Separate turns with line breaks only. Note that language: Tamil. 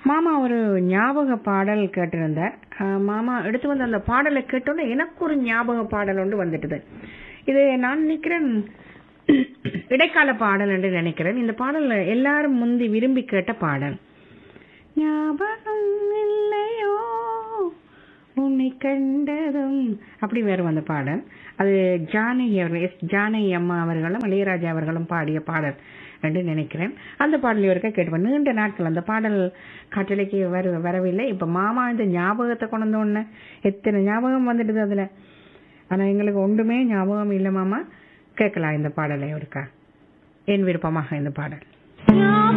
மாமா ஒரு ஞாபக பாடல் கேட்டிருந்தார் அஹ் மாமா எடுத்து வந்த அந்த பாடலை கேட்டோன்னே எனக்கு ஒரு ஞாபக பாடல் ஒன்று வந்துட்டுது இது நான் நினைக்கிறேன் இடைக்கால பாடல் என்று நினைக்கிறேன் இந்த பாடல் எல்லாரும் முந்தி விரும்பி கேட்ட பாடல் ஞாபகம் இல்லையோ உன்னை கண்டதும் அப்படி வரும் அந்த பாடல் அது ஜானகி அவர்கள் எஸ் ஜானகி அம்மா அவர்களும் இளையராஜா அவர்களும் பாடிய பாடல் என்று நினைக்கிறேன் அந்த பாடல் இவருக்க கேட்டுப்பேன் நீண்ட நாட்கள் அந்த பாடல் காற்றலைக்கு வர வரவில்லை இப்ப மாமா இந்த ஞாபகத்தை கொண்டு வந்த உடனே எத்தனை ஞாபகம் வந்துடுது அதுல ஆனா எங்களுக்கு ஒன்றுமே ஞாபகம் இல்லை மாமா கேட்கலாம் இந்த பாடலை ஒருக்கா என் விருப்பமாக இந்த பாடல்
ஞாபகம்